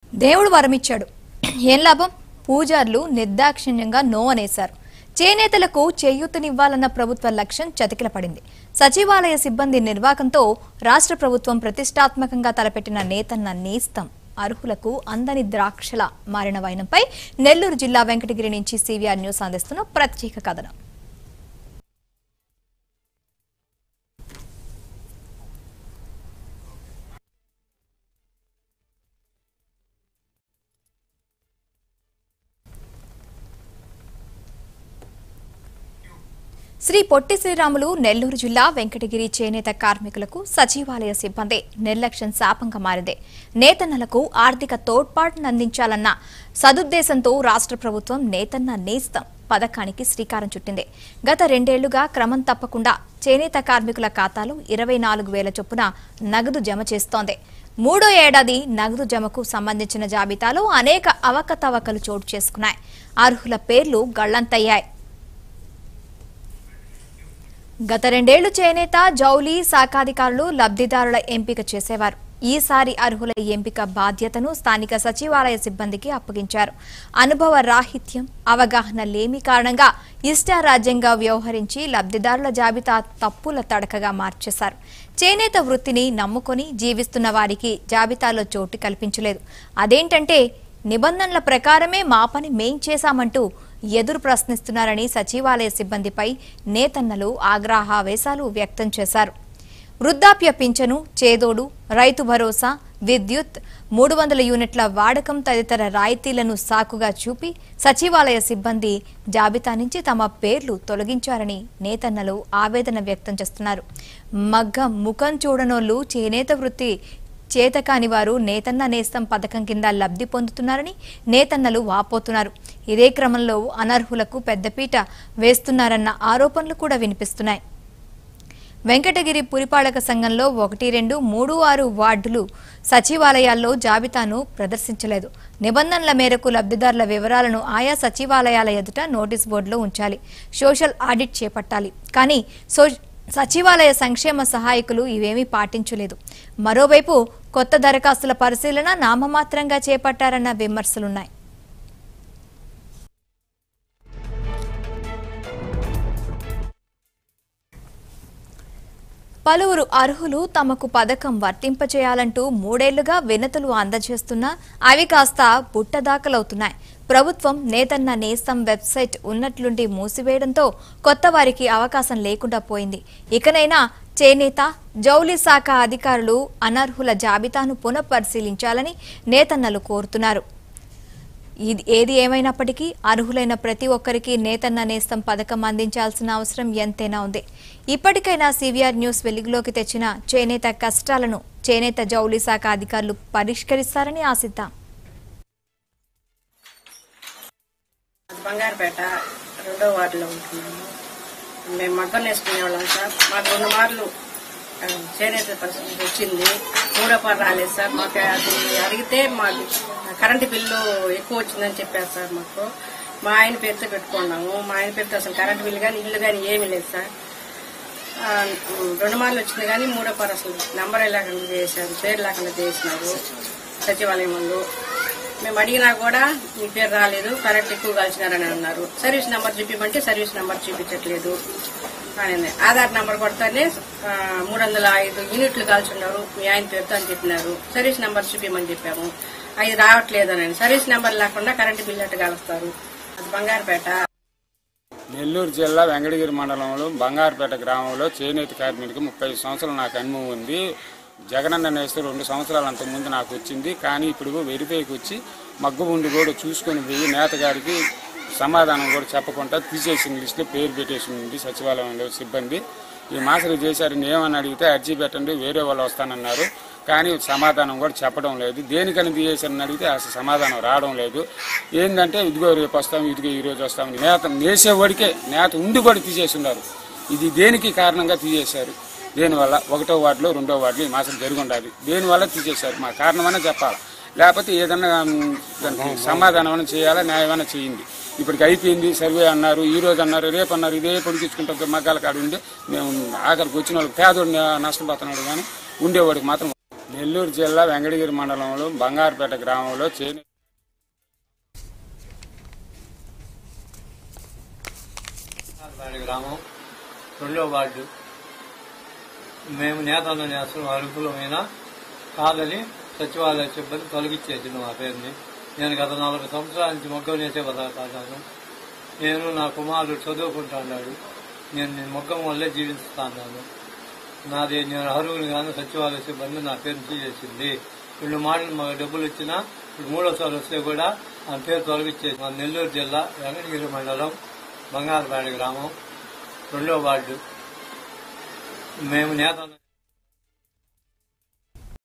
దేవుడు వరమిచ్చాడు ఏం లాభం పూజార్లు నిర్దాక్షిణ్యంగా నో అనేశారు చేనేతలకు చేయూతనివ్వాలన్న ప్రభుత్వ లక్ష్యం చతికిల పడింది సచివాలయ సిబ్బంది నిర్వాకంతో రాష్ట్ర ప్రభుత్వం ప్రతిష్టాత్మకంగా తలపెట్టిన నేతన్న నేస్తం అర్హులకు అందని ద్రాక్షల మారిన వైనంపై నెల్లూరు జిల్లా వెంకటగిరి నుంచి సివిఆర్ న్యూస్ అందిస్తున్న ప్రత్యేక కథనం శ్రీ పొట్టి శ్రీరాములు నెల్లూరు జిల్లా వెంకటగిరి చేనేత కార్మికులకు సచివాలయ సిబ్బంది నిర్లక్ష్యం శాపంగా మారింది నేతన్నలకు ఆర్థిక తోడ్పాటును అందించాలన్న సదుద్దేశంతో రాష్ట్ర ప్రభుత్వం నేతన్న నేస్తం పథకానికి శ్రీకారం చుట్టింది గత రెండేళ్లుగా క్రమం తప్పకుండా చేనేత కార్మికుల ఖాతాలో ఇరవై నాలుగు వేల చొప్పున నగదు జమ చేస్తోంది మూడో ఏడాది నగదు జమకు సంబంధించిన జాబితాలో అనేక అవకతవకలు చోటు చేసుకున్నాయి అర్హుల పేర్లు గళ్లంతయ్యాయి గత రెండేళ్లు చేనేత జౌలి శాఖాధికారులు లబ్ధిదారుల ఎంపిక చేసేవారు ఈసారి అర్హుల ఎంపిక బాధ్యతను స్థానిక సచివాలయ సిబ్బందికి అప్పగించారు అనుభవ రాహిత్యం అవగాహన లేమి కారణంగా ఇష్టారాజ్యంగా వ్యవహరించి లబ్ధిదారుల జాబితా తప్పుల తడకగా మార్చేశారు చేనేత వృత్తిని నమ్ముకొని జీవిస్తున్న వారికి జాబితాలో చోటు కల్పించలేదు అదేంటంటే నిబంధనల ప్రకారమే మా పని మేం చేశామంటూ ఎదురు ప్రశ్నిస్తున్నారని సచివాలయ సిబ్బందిపై నేతన్నలు ఆగ్రహావేశాలు వ్యక్తం చేశారు వృద్ధాప్య పింఛను చేదోడు రైతు భరోసా విద్యుత్ మూడు వందల యూనిట్ల వాడకం తదితర రాయితీలను సాకుగా చూపి సచివాలయ సిబ్బంది జాబితా నుంచి తమ పేర్లు తొలగించారని నేతన్నలు ఆవేదన వ్యక్తం చేస్తున్నారు మగ్గం ముఖం చూడనోళ్లు చేనేత వృత్తి చేతకాని వారు నేతన్న నేస్తం పథకం కింద లబ్ధి పొందుతున్నారని నేతన్నలు వాపోతున్నారు ఇదే క్రమంలో అనర్హులకు పెద్దపీట వేస్తున్నారన్న ఆరోపణలు కూడా వినిపిస్తున్నాయి వెంకటగిరి పురిపాలక సంఘంలో ఒకటి రెండు మూడు ఆరు వార్డులు సచివాలయాల్లో జాబితాను ప్రదర్శించలేదు నిబంధనల మేరకు లబ్ధిదారుల వివరాలను ఆయా సచివాలయాల ఎదుట నోటీస్ బోర్డులో ఉంచాలి సోషల్ ఆడిట్ చేపట్టాలి కానీ సో సచివాలయ సంక్షేమ సహాయకులు ఇవేమీ పాటించలేదు మరోవైపు కొత్త దరఖాస్తుల పరిశీలన నామమాత్రంగా చేపట్టారన్న విమర్శలున్నాయి పలువురు అర్హులు తమకు పథకం వర్తింపచేయాలంటూ మూడేళ్లుగా వినతులు అందజేస్తున్నా అవి కాస్త బుట్టదాఖలవుతున్నాయి ప్రభుత్వం నేతన్న నేస్తం వెబ్సైట్ ఉన్నట్లుండి మూసివేయడంతో కొత్త వారికి అవకాశం లేకుండా పోయింది ఇకనైనా చేనేత జౌలి శాఖ అధికారులు అనర్హుల జాబితాను పునఃపరిశీలించాలని నేతన్నలు కోరుతున్నారు ఇది ఏది ఏమైనప్పటికీ అర్హులైన ప్రతి ఒక్కరికి నేతన్న నేస్తం పథకం అందించాల్సిన అవసరం ఎంతైనా ఉంది ఇప్పటికైనా సివిఆర్ న్యూస్ వెలుగులోకి తెచ్చిన చేనేత కష్టాలను చేనేత జౌలి శాఖ అధికారులు పరిష్కరిస్తారని ఆశిద్దాం అది బంగారుపేట రెండో వార్డులో ఉంటున్నాము మేము మగ్గం వేసుకునే వాళ్ళం సార్ మాకు రెండు మార్లు ఆ, చేనేత పరిస్థితి వచ్చింది మూడో పారు రాలేదు సార్ మాకు అది అడిగితే మాకు కరెంటు బిల్లు ఎక్కువ వచ్చిందని చెప్పారు సార్ మాకు మా ఆయన పేరుతో పెట్టుకున్నాము మా ఆయన పేరుతో అసలు కరెంటు బిల్లు కానీ ఇల్లు కానీ ఏమీ లేదు సార్ ఆ, రెండు మార్లు వచ్చింది కానీ మూడో పారు అసలు నంబర్ లేకుండా చేశారు పేరు లేకుండా చేసినారు సచివాలయం వాళ్ళు మేము అడిగినా కూడా మీ పేరు రాలేదు కరెంట్ ఎక్కువ కాల్చినారని అన్నారు సర్వీస్ నెంబర్ చూపించమంటే సర్వీస్ నెంబర్ చూపించట్లేదు అని ఆధార్ నెంబర్ కొడతానే ఆ, మూడు వందల ఐదు యూనిట్లు కాల్చున్నారు మీ ఆయన పేరుతో అని చెప్పినారు సర్వీస్ నెంబర్ చూపించమని చెప్పాము అది రావట్లేదు అని సర్వీస్ నెంబర్ లేకుండా కరెంట్ బిల్ ఎట్టు కాలుస్తారు అది బంగారుపేట నెల్లూరు జిల్లా వెంకటగిరి మండలంలో బంగారుపేట గ్రామంలో చేనేత కార్మికుడికి ముప్పై సంవత్సరాలు నాకు అనుభవం ఉంది జగనన్న నేస్తే రెండు సంవత్సరాలు అంతకుముందు నాకు వచ్చింది కానీ ఇప్పుడు వెరిఫైకి వచ్చి మగ్గు ఉండి కూడా చూసుకొని పోయి నేత గారికి సమాధానం కూడా చెప్పకుండా తీసేసిన లిస్టులో పేరు పెట్టేసి ఉంది సచివాలయంలో సిబ్బంది ఈ మాసలు చేశారని ఏమని అడిగితే అర్జీ పెట్టండి వేరే వాళ్ళు వస్తానన్నారు కానీ సమాధానం కూడా చెప్పడం లేదు దేనికని తీసేశారని అడిగితే అసలు సమాధానం రావడం లేదు ఏంటంటే ఇదిగో రేపు వస్తాం ఇదిగో ఈ రోజు వస్తాం నేత నేసేవాడికే నేత ఉండి కూడా తీసేసి ఉన్నారు ఇది దేనికి కారణంగా తీసేశారు దేనివల్ల ఒకటో వార్డులో రెండో వార్డులో ఈ మాసం జరిగి ఉండాలి దేనివల్ల తీసేశారు మా కారణమన్నా చెప్పాలి లేకపోతే ఏదన్నా ఉమ్, దానికి సమాధానం అన్నా చేయాలా న్యాయమైనా చేయండి ఇప్పటికి అయిపోయింది సర్వే అన్నారు ఈ రోజు అన్నారు రేపు అన్నారు ఇదే పొడిగించుకుంటే మగ్గాల కాడ ఉండి మేము ఆఖరికి వచ్చిన వాళ్ళకి పేదోడు నష్టపోతున్నాడు కానీ ఉండేవాడికి మాత్రం నెల్లూరు జిల్లా వెంకటగిరి మండలంలో బంగారుపేట గ్రామంలో చేనేత వాడి గ్రామం రెండో వార్డు మేము నేతన్న నేస్తం అర్హులమైన కాదని సచివాలయ సిబ్బంది తొలగించేసింది మా పేరుని నేను గత నలభై సంవత్సరాల నుంచి మొగ్గం నేసే పదార్థాను నేను నా కుమారుడు చదువుకుంటున్నాడు నేను నేను మొగ్గం వల్లే జీవిస్తాను నాది నేను అర్హులు కానీ సచివాలయ సిబ్బంది నా పేరు తీసేసింది రెండు మాటలు మాకు డబ్బులు ఇచ్చినా ఇప్పుడు మూడోసారి వస్తే కూడా ఆ పేరు తొలగించేసి మా నెల్లూరు జిల్లా వెంకటగిరి మండలం బంగారుపేట గ్రామం రెండో వార్డు మేము నేత